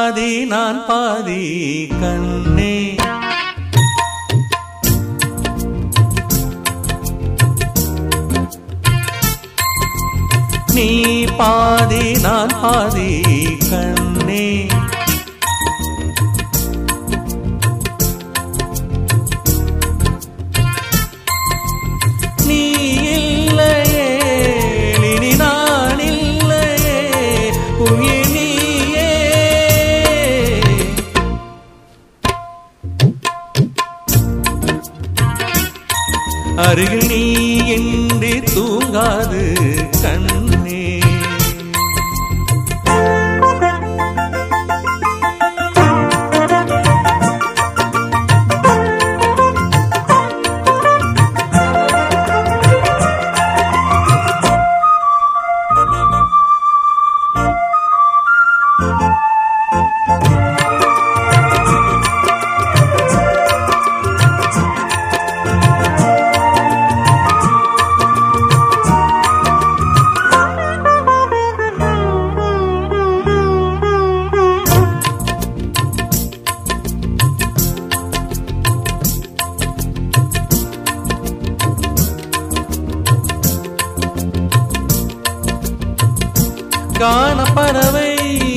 பாதி நான் பாதி கண்ணே நீ பாதி நான் பாதி கண்ணே நீ இல்லையே இனி நான் இல்லையே உயிர் நீயே அருகில் நீ என்று தூங்காது கண்ணே காண பறவை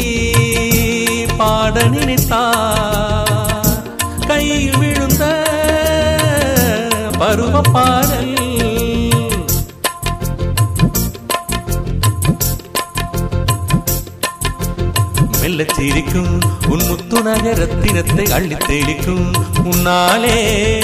பாட நினைத்தார் கையில் விழுந்த பருவ பாடல் மெல்லச் சிரிக்கும் உன் முத்து நகரத்தினத்தை அள்ளித் தெளிக்கும் உன்னாலே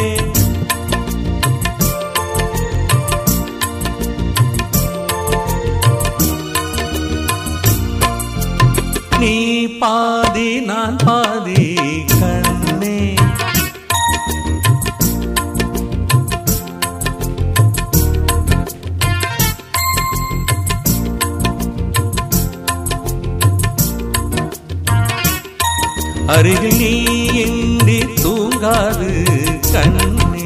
நீ பாதி நான் பாதி கண்ணே அருகில் நீ இன்றி தூங்காது கண்ணே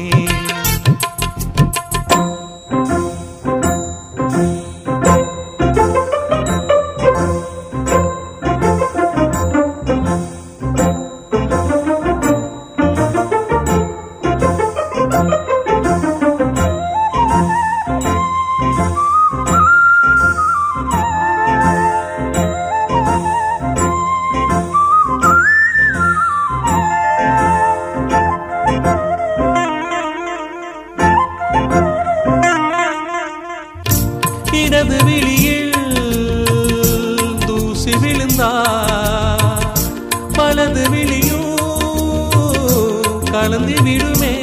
இடது விழியில் தூசி விழுந்தா வலது விழியும் கலந்து விடுமே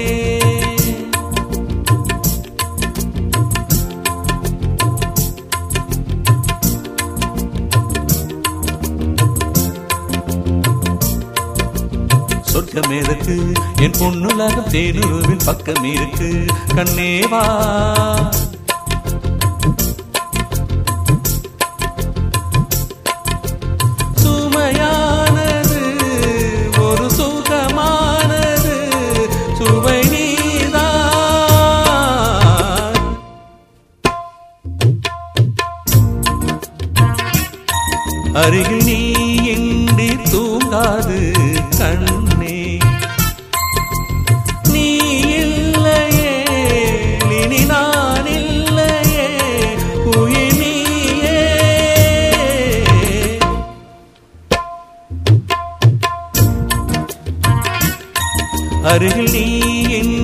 சொர்க்கம் எதற்கு என் பொண்ணுலகம் தேனுருவின் பக்கம் இருக்கு கண்ணேவா சுமையானது ஒரு சுகமானது சுவை நீதான் அருகில் நீ இன்றி தூங்காது கண்ணே நீ இல்லையே இனி நான் இல்லையே உயிர் நீயே அருகில் நீ என்